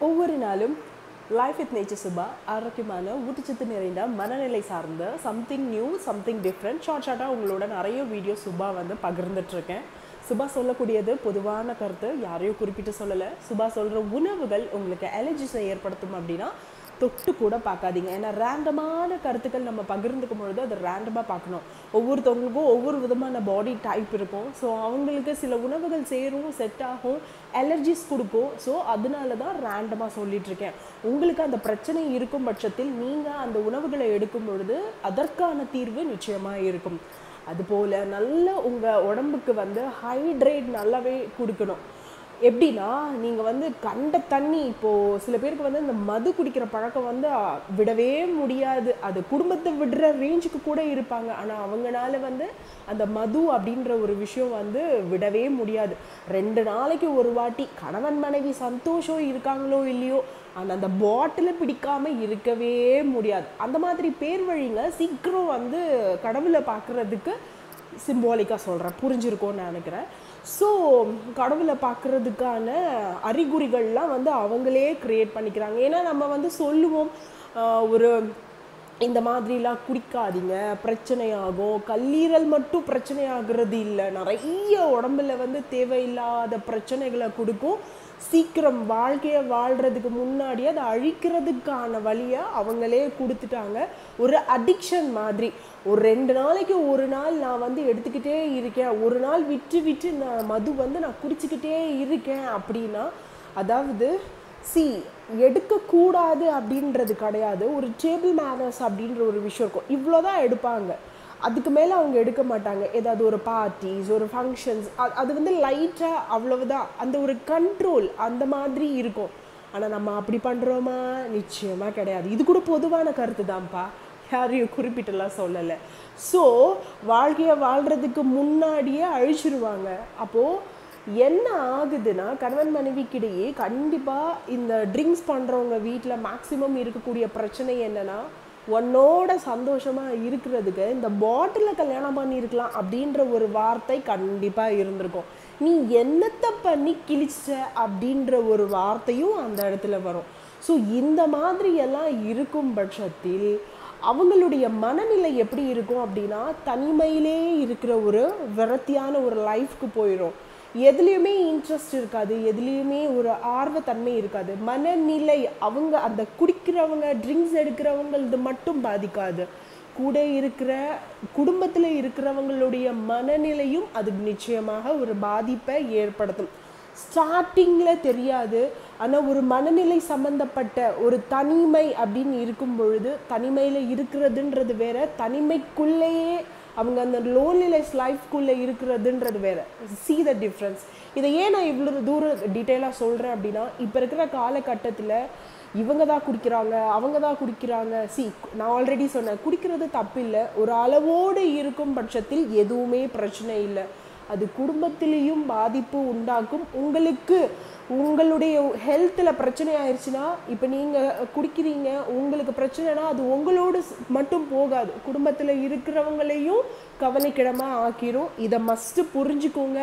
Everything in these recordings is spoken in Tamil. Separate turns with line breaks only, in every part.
ஒவ்வொரு நாளும் லைஃப் வித் நேச்சர் சுபா ஆரோக்கியமான ஊட்டச்சத்து நிறைந்த மனநிலை சார்ந்த something new something different short ஷார்ட்டாக உங்களோட நிறைய வீடியோ சுபா வந்து பகிர்ந்துட்டு இருக்கேன் சுபா சொல்லக்கூடியது பொதுவான கருத்து யாரையும் குறிப்பிட்டு சொல்லலை சுபா சொல்கிற உணவுகள் உங்களுக்கு அலர்ஜிஸை ஏற்படுத்தும் அப்படின்னா தொட்டு கூட பார்க்காதீங்க ஏன்னா ரேண்டமான கருத்துக்கள் நம்ம பகிர்ந்துக்கும் பொழுது அதை ரேண்டமாக பார்க்கணும் ஒவ்வொருத்தவங்களுக்கும் ஒவ்வொரு விதமான பாடி டைப் இருக்கும் ஸோ அவங்களுக்கு சில உணவுகள் சேரும் செட் ஆகும் அலர்ஜிஸ் கொடுக்கும் ஸோ அதனால தான் ரேண்டமாக சொல்லிட்டு இருக்கேன் உங்களுக்கு அந்த பிரச்சனை இருக்கும் பட்சத்தில் நீங்கள் அந்த உணவுகளை எடுக்கும் பொழுது அதற்கான தீர்வு நிச்சயமாக இருக்கும் அதுபோல் நல்ல உங்கள் உடம்புக்கு வந்து ஹைட்ரேட் நல்லாவே கொடுக்கணும் எப்படின்னா நீங்கள் வந்து கண்ட தண்ணி இப்போது சில பேருக்கு வந்து இந்த மது குடிக்கிற பழக்கம் வந்து அ, விடவே முடியாது அது குடும்பத்தை விடுற ரேஞ்சுக்கு கூட இருப்பாங்க ஆனால் அவங்கனால வந்து அந்த மது அப்படின்ற ஒரு விஷயம் வந்து விடவே முடியாது ரெண்டு நாளைக்கு ஒரு வாட்டி கணவன் மனைவி சந்தோஷம் இருக்காங்களோ இல்லையோ ஆனால் அந்த பாட்டிலை பிடிக்காம இருக்கவே முடியாது அந்த மாதிரி பேர் வழிங்க சீக்கிரம் வந்து கடவுளை பார்க்குறதுக்கு சிம்பாலிக்காக சொல்கிறேன் புரிஞ்சிருக்கோன்னு நினைக்கிறேன் ஸோ கடவுளை பார்க்குறதுக்கான அறிகுறிகள்லாம் வந்து அவங்களே க்ரியேட் பண்ணிக்கிறாங்க ஏன்னா நம்ம வந்து சொல்லுவோம் ஆஹ் ஒரு இந்த மாதிரிலாம் குடிக்காதீங்க பிரச்சனையாகும் கல்லீரல் மட்டும் பிரச்சனை ஆகுறது இல்லை நிறைய உடம்புல வந்து தேவையில்லாத பிரச்சனைகளை கொடுக்கும் சீக்கிரம் வாழ்க்கையை வாழ்கிறதுக்கு முன்னாடி அதை அழிக்கிறதுக்கான வழியை அவங்களே கொடுத்துட்டாங்க ஒரு அடிக்ஷன் மாதிரி ஒரு ரெண்டு நாளைக்கு ஒரு நாள் நான் வந்து எடுத்துக்கிட்டே இருக்கேன் ஒரு நாள் விட்டு விட்டு நான் மது வந்து நான் குடிச்சிக்கிட்டே இருக்கேன் அப்படின்னா அதாவது சி எடுக்கக்கூடாது அப்படின்றது கிடையாது ஒரு டேபிள் மேனர்ஸ் அப்படின்ற ஒரு விஷயம் இருக்கும் இவ்வளோதான் எடுப்பாங்க அதுக்கு மேலே அவங்க எடுக்க மாட்டாங்க ஏதாவது ஒரு பார்ட்டிஸ் ஒரு ஃபங்க்ஷன்ஸ் அது வந்து லைட்டாக அவ்வளவுதான் அந்த ஒரு கண்ட்ரோல் அந்த மாதிரி இருக்கும் ஆனால் நம்ம அப்படி பண்ணுறோமா நிச்சயமாக கிடையாது இது கூட பொதுவான கருத்து தான்ப்பா யாரையும் குறிப்பிட்டுலாம் சொல்லலை ஸோ வாழ்க்கையை வாழ்கிறதுக்கு முன்னாடியே அழிச்சிருவாங்க அப்போது என்ன ஆகுதுன்னா கணவன் மனைவிக்கிடையே கண்டிப்பாக இந்த ட்ரிங்க்ஸ் பண்ணுறவங்க வீட்டில் மேக்ஸிமம் இருக்கக்கூடிய பிரச்சனை என்னன்னா உன்னோட சந்தோஷமாக இருக்கிறதுக்கு இந்த பாட்டிலில் கல்யாணம் பண்ணியிருக்கலாம் அப்படின்ற ஒரு வார்த்தை கண்டிப்பாக இருந்திருக்கும் நீ என்னத்தை பண்ணி கிழிச்ச அப்படின்ற ஒரு வார்த்தையும் அந்த இடத்துல வரும் ஸோ இந்த மாதிரி எல்லாம் இருக்கும் பட்சத்தில் அவங்களுடைய மனநிலை எப்படி இருக்கும் அப்படின்னா தனிமையிலே இருக்கிற ஒரு விரத்தியான ஒரு லைஃப்க்கு போயிடும் எதுலேயுமே இன்ட்ரெஸ்ட் இருக்காது எதுலேயுமே ஒரு ஆர்வத்தன்மை இருக்காது மனநிலை அவங்க அந்த குடிக்கிறவங்க ட்ரிங்க்ஸ் எடுக்கிறவங்களது மட்டும் பாதிக்காது கூட இருக்கிற குடும்பத்தில் இருக்கிறவங்களுடைய மனநிலையும் அது நிச்சயமாக ஒரு பாதிப்பை ஏற்படுத்தும் ஸ்டார்டிங்கில் தெரியாது ஆனால் ஒரு மனநிலை சம்மந்தப்பட்ட ஒரு தனிமை அப்படின்னு இருக்கும் பொழுது தனிமையில் இருக்கிறதுன்றது வேற தனிமைக்குள்ளேயே அவங்க அந்த லோன்லினஸ் லைஃப்குள்ளே இருக்கிறதுன்றது வேற see த டிஃப்ரென்ஸ் இதை ஏன் நான் இவ்வளோ தூரம் டீட்டெயிலாக சொல்கிறேன் அப்படின்னா இப்போ இருக்கிற காலகட்டத்தில் இவங்க தான் குடிக்கிறாங்க அவங்க தான் குடிக்கிறாங்க சி நான் ஆல்ரெடி சொன்னேன் குடிக்கிறது தப்பு இல்லை ஒரு அளவோடு இருக்கும் பட்சத்தில் எதுவுமே பிரச்சனை இல்லை அது குடும்பத்திலையும் பாதிப்பு உண்டாக்கும் உங்களுக்கு உங்களுடைய ஹெல்த்தில் பிரச்சனை ஆயிடுச்சுன்னா இப்போ நீங்கள் குடிக்கிறீங்க உங்களுக்கு பிரச்சனைனா அது உங்களோடு ஸ்- மட்டும் போகாது குடும்பத்தில் இருக்கிறவங்களையும் கவலைக்கிடமா ஆக்கிரும் இதை மஸ்ட்டு புரிஞ்சுக்கோங்க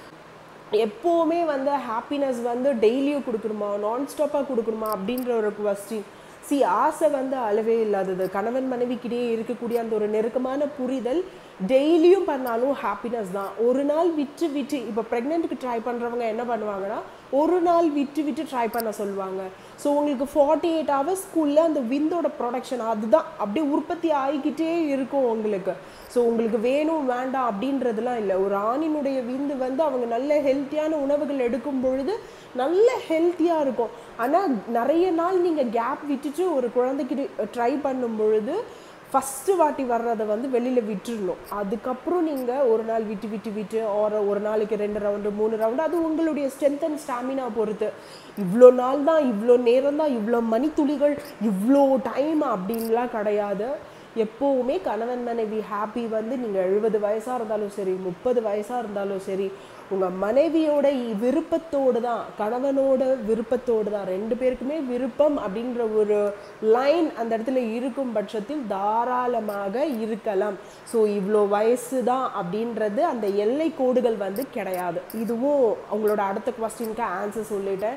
எப்போவுமே வந்து ஹாப்பினஸ் வந்து டெய்லியும் கொடுக்கணுமா நான் ஸ்டாப்பாக கொடுக்கணுமா அப்படின்ற ஒரு கொஸ்டின் சி ஆசை வந்து அளவே இல்லாதது கணவன் மனைவிக்கிடையே இருக்கக்கூடிய அந்த ஒரு நெருக்கமான புரிதல் டெய்லியும் பண்ணாலும் ஹாப்பினஸ் தான் ஒரு நாள் விட்டு விட்டு இப்போ ப்ரெக்னென்ட்டுக்கு ட்ரை பண்ணுறவங்க என்ன பண்ணுவாங்கன்னா ஒரு நாள் விட்டு விட்டு ட்ரை பண்ண சொல்லுவாங்க ஸோ உங்களுக்கு ஃபார்ட்டி எயிட் ஹவர்ஸ்க்குள்ளே அந்த விந்தோட ப்ரொடக்ஷன் அதுதான் அப்படியே உற்பத்தி ஆகிக்கிட்டே இருக்கும் உங்களுக்கு ஸோ உங்களுக்கு வேணும் வேண்டாம் அப்படின்றதுலாம் இல்லை ஒரு ஆணினுடைய விந்து வந்து அவங்க நல்ல ஹெல்த்தியான உணவுகள் எடுக்கும் பொழுது நல்ல ஹெல்த்தியாக இருக்கும் ஆனால் நிறைய நாள் நீங்கள் கேப் விட்டுட்டு ஒரு குழந்தைக்கு ட்ரை பண்ணும் பொழுது ஃபஸ்ட்டு வாட்டி வர்றதை வந்து வெளியில் விட்டுறணும் அதுக்கப்புறம் நீங்கள் ஒரு நாள் விட்டு விட்டு விட்டு ஒரு ஒரு நாளைக்கு ரெண்டு ரவுண்டு மூணு ரவுண்டு அது உங்களுடைய ஸ்ட்ரென்த் அண்ட் ஸ்டாமினா பொறுத்து இவ்வளோ நாள் தான் இவ்வளோ நேரம் தான் இவ்வளோ மணித்துளிகள் இவ்வளோ டைம் அப்படின்லாம் கிடையாது எப்போவுமே கணவன் மனைவி ஹாப்பி வந்து நீங்கள் எழுபது வயசாக இருந்தாலும் சரி முப்பது வயசாக இருந்தாலும் சரி உங்கள் மனைவியோட இ- விருப்பத்தோடு தான் கணவனோட விருப்பத்தோடு தான் ரெண்டு பேருக்குமே விருப்பம் அப்படின்ற ஒரு லைன் அந்த இடத்துல இருக்கும் பட்சத்தில் தாராளமாக இருக்கலாம் ஸோ இவ்வளோ வயசு தான் அப்படின்றது அந்த எல்லை கோடுகள் வந்து கிடையாது இதுவும் உங்களோட அடுத்த கொஸ்டினுக்கு ஆன்சர் சொல்லிட்டேன்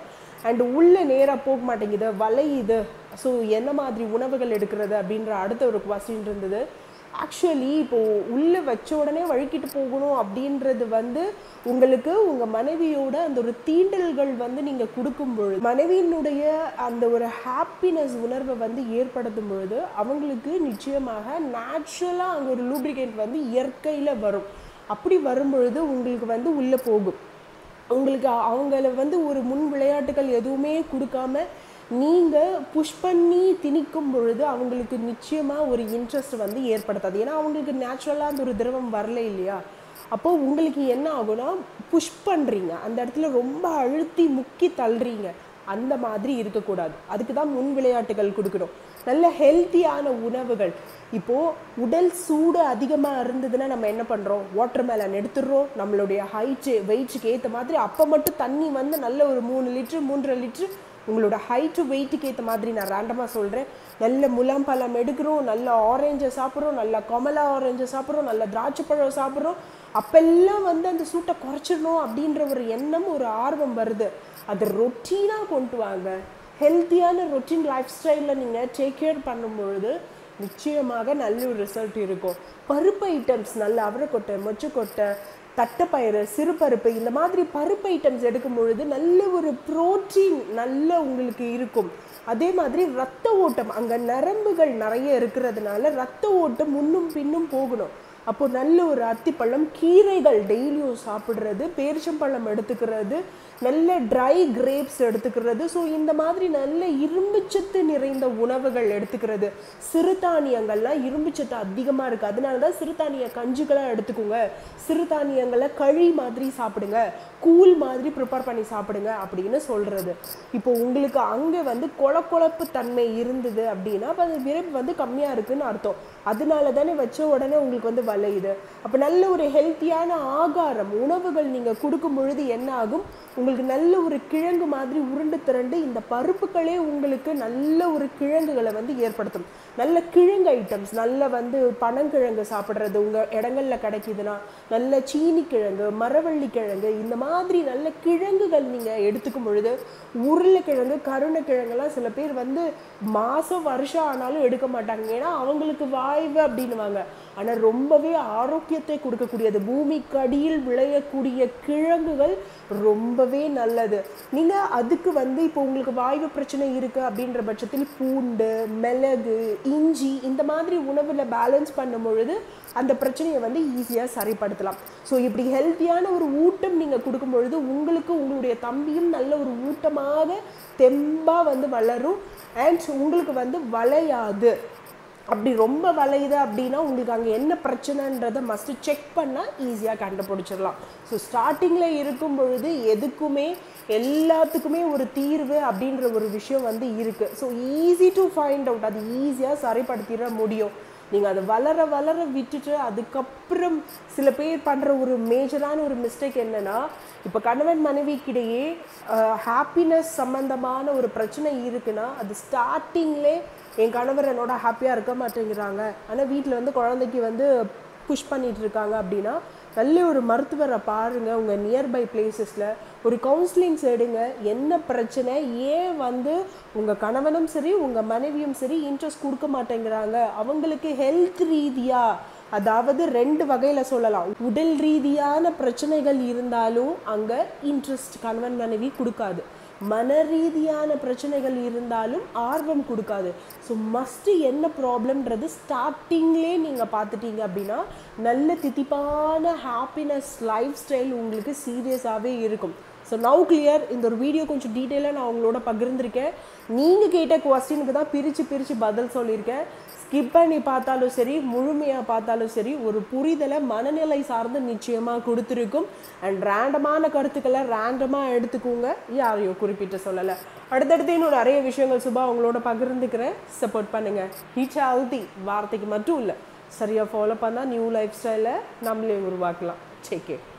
அண்ட் உள்ளே நேராக போக மாட்டேங்குது வளையுது ஸோ என்ன மாதிரி உணவுகள் எடுக்கிறது அப்படின்ற அடுத்த ஒரு கொஸ்டின் இருந்தது ஆக்சுவலி இப்போது உள்ளே வச்ச உடனே வழுக்கிட்டு போகணும் அப்படின்றது வந்து உங்களுக்கு உங்கள் மனைவியோட அந்த ஒரு தீண்டல்கள் வந்து நீங்கள் கொடுக்கும் பொழுது மனைவியினுடைய அந்த ஒரு ஹாப்பினஸ் உணர்வை வந்து ஏற்படுத்தும் பொழுது அவங்களுக்கு நிச்சயமாக நேச்சுரலாக அங்கே ஒரு லூப்ரிகேட் வந்து இயற்கையில் வரும் அப்படி வரும் பொழுது உங்களுக்கு வந்து உள்ளே போகும் உங்களுக்கு அவங்கள வந்து ஒரு முன் விளையாட்டுகள் எதுவுமே கொடுக்காம நீங்கள் புஷ் பண்ணி திணிக்கும் பொழுது அவங்களுக்கு நிச்சயமாக ஒரு இன்ட்ரெஸ்ட் வந்து ஏற்படுத்தாது ஏன்னா அவங்களுக்கு நேச்சுரலாக அந்த ஒரு திரவம் வரல இல்லையா அப்போது உங்களுக்கு என்ன ஆகும்னா புஷ் பண்ணுறீங்க அந்த இடத்துல ரொம்ப அழுத்தி முக்கி தள்ளுறீங்க அந்த மாதிரி இருக்கக்கூடாது அதுக்கு தான் முன் விளையாட்டுகள் கொடுக்கணும் நல்ல ஹெல்த்தியான உணவுகள் இப்போது உடல் சூடு அதிகமாக இருந்ததுன்னா நம்ம என்ன பண்ணுறோம் வாட்டர் மேலன் எடுத்துடுறோம் நம்மளுடைய ஹைட்டு வெயிட்டுக்கு ஏற்ற மாதிரி அப்போ மட்டும் தண்ணி வந்து நல்ல ஒரு மூணு லிட்ரு மூன்றரை லிட்ரு உங்களோட ஹைட்டு வெயிட்டுக்கு ஏற்ற மாதிரி நான் ரேண்டமாக சொல்கிறேன் நல்ல முலாம்பழம் எடுக்கிறோம் நல்ல ஆரஞ்சை சாப்பிட்றோம் நல்ல கமலா ஆரஞ்சை சாப்பிட்றோம் நல்ல திராட்சை பழம் சாப்பிட்றோம் அப்பெல்லாம் வந்து அந்த சூட்டை குறைச்சிடணும் அப்படின்ற ஒரு எண்ணம் ஒரு ஆர்வம் வருது அதை ரொட்டீனாக கொண்டு வாங்க ஹெல்த்தியான ரொட்டீன் லைஃப் ஸ்டைலில் நீங்கள் டேக் கேர் பண்ணும்பொழுது நிச்சயமாக நல்ல ஒரு ரிசல்ட் இருக்கும் பருப்பு ஐட்டம்ஸ் நல்ல அவரைக்கொட்டை மொச்சக்கொட்டை தட்டைப்பயிறு சிறுபருப்பு இந்த மாதிரி பருப்பு ஐட்டம்ஸ் எடுக்கும் பொழுது நல்ல ஒரு புரோட்டீன் நல்ல உங்களுக்கு இருக்கும் அதே மாதிரி ரத்த ஓட்டம் அங்கே நரம்புகள் நிறைய இருக்கிறதுனால ரத்த ஓட்டம் முன்னும் பின்னும் போகணும் அப்போ நல்ல ஒரு அத்திப்பழம் கீரைகள் டெய்லியும் சாப்பிட்றது பேரிச்சம்பழம் எடுத்துக்கிறது நல்ல ட்ரை கிரேப்ஸ் எடுத்துக்கிறது ஸோ இந்த மாதிரி நல்ல இரும்புச்சத்து நிறைந்த உணவுகள் எடுத்துக்கிறது சிறுதானியங்கள்லாம் இரும்புச்சத்து அதிகமாக இருக்குது அதனால தான் சிறுதானிய கஞ்சுகளாக எடுத்துக்கோங்க சிறுதானியங்களை களி மாதிரி சாப்பிடுங்க கூழ் மாதிரி ப்ரிப்பேர் பண்ணி சாப்பிடுங்க அப்படின்னு சொல்கிறது இப்போ உங்களுக்கு அங்கே வந்து கொல கொழப்பு தன்மை இருந்தது அப்படின்னா அப்போ அந்த விரைப்பு வந்து கம்மியாக இருக்குன்னு அர்த்தம் அதனால தானே வச்ச உடனே உங்களுக்கு வந்து வளையுது அப்போ நல்ல ஒரு ஹெல்த்தியான ஆகாரம் உணவுகள் நீங்கள் கொடுக்கும் பொழுது என்ன ஆகும் உங்களுக்கு நல்ல ஒரு கிழங்கு மாதிரி உருண்டு திரண்டு இந்த பருப்புகளே உங்களுக்கு நல்ல ஒரு கிழங்குகளை வந்து ஏற்படுத்தும் நல்ல கிழங்கு ஐட்டம்ஸ் நல்ல வந்து பனங்கிழங்கு சாப்பிட்றது உங்கள் இடங்கள்ல கிடைக்குதுன்னா நல்ல சீனி கிழங்கு மரவள்ளி கிழங்கு இந்த மாதிரி நல்ல கிழங்குகள் நீங்கள் எடுத்துக்கும் பொழுது உருளைக்கிழங்கு கருணைக்கிழங்கெல்லாம் சில பேர் வந்து மாதம் வருஷம் ஆனாலும் எடுக்க மாட்டாங்க ஏன்னா அவங்களுக்கு வாய்வு அப்படின்னுவாங்க ஆனால் ரொம்பவே ஆரோக்கியத்தை கொடுக்கக்கூடியது பூமிக்கு அடியில் விளையக்கூடிய கிழங்குகள் ரொம்பவே நல்லது நீங்கள் அதுக்கு வந்து இப்போ உங்களுக்கு வாய்வு பிரச்சனை இருக்குது அப்படின்ற பட்சத்தில் பூண்டு மிளகு இஞ்சி இந்த மாதிரி உணவில் பேலன்ஸ் பண்ணும் பொழுது அந்த பிரச்சனையை வந்து ஈஸியாக சரிப்படுத்தலாம் ஸோ இப்படி ஹெல்த்தியான ஒரு ஊட்டம் நீங்கள் கொடுக்கும் பொழுது உங்களுக்கு உங்களுடைய தம்பியும் நல்ல ஒரு ஊட்டமாக தெம்பாக வந்து வளரும் அண்ட் உங்களுக்கு வந்து வளையாது அப்படி ரொம்ப வளையுது அப்படின்னா உங்களுக்கு அங்கே என்ன பிரச்சனைன்றதை மஸ்ட்டு செக் பண்ணால் ஈஸியாக கண்டுபிடிச்சிடலாம் ஸோ ஸ்டார்டிங்கில் இருக்கும் பொழுது எதுக்குமே எல்லாத்துக்குமே ஒரு தீர்வு அப்படின்ற ஒரு விஷயம் வந்து இருக்குது so easy to find out அது ஈஸியாக சரிப்படுத்திட முடியும் நீங்கள் அதை வளர வளர விட்டுட்டு அதுக்கப்புறம் சில பேர் பண்ணுற ஒரு மேஜரான ஒரு மிஸ்டேக் என்னென்னா இப்போ கணவன் மனைவிக்கிடையே ஹாப்பினஸ் சம்மந்தமான ஒரு பிரச்சனை இருக்குன்னா அது ஸ்டார்டிங்லே என் கணவர் என்னோட ஹாப்பியாக இருக்க மாட்டேங்கிறாங்க ஆனால் வீட்டில் வந்து குழந்தைக்கு வந்து புஷ் பண்ணிட்டு இருக்காங்க அப்படின்னா நல்ல ஒரு மருத்துவரை பாருங்கள் உங்கள் நியர்பை பிளேசஸில் ஒரு கவுன்சிலிங்ஸ் எடுங்க என்ன பிரச்சனை ஏன் வந்து உங்கள் கணவனும் சரி உங்கள் மனைவியும் சரி இன்ட்ரெஸ்ட் கொடுக்க மாட்டேங்கிறாங்க அவங்களுக்கு ஹெல்த் ரீதியாக அதாவது ரெண்டு வகையில் சொல்லலாம் உடல் ரீதியான பிரச்சனைகள் இருந்தாலும் அங்கே இன்ட்ரெஸ்ட் கணவன் மனைவி கொடுக்காது மன ரீதியான பிரச்சனைகள் இருந்தாலும் ஆர்வம் கொடுக்காது ஸோ மஸ்ட்டு என்ன ப்ராப்ளம்ன்றது ஸ்டார்டிங்லேயே நீங்கள் பார்த்துட்டீங்க அப்படின்னா நல்ல தித்திப்பான ஹாப்பினஸ் லைஃப் ஸ்டைல் உங்களுக்கு சீரியஸாகவே இருக்கும் ஸோ நவ் கிளியர் இந்த ஒரு வீடியோ கொஞ்சம் டீட்டெயிலாக நான் உங்களோட பகிர்ந்திருக்கேன் நீங்கள் கேட்ட கொஸ்டினுக்கு தான் பிரித்து பிரித்து பதில் சொல்லியிருக்கேன் ஸ்கிப் பண்ணி பார்த்தாலும் சரி முழுமையாக பார்த்தாலும் சரி ஒரு புரிதலை மனநிலை சார்ந்து நிச்சயமாக கொடுத்துருக்கும் அண்ட் ரேண்டமான கருத்துக்களை ரேண்டமாக எடுத்துக்கோங்க யாரையும் குறிப்பிட்டு சொல்லலை அடுத்தடுத்து இன்னும் நிறைய விஷயங்கள் சுபா உங்களோட பகிர்ந்துக்கிறேன் சப்போர்ட் பண்ணுங்கள் ஹீச் ஹெல்தி வார்த்தைக்கு மட்டும் இல்லை சரியாக ஃபாலோ பண்ணால் நியூ லைஃப் ஸ்டைலை நம்மளே உருவாக்கலாம் செக்கே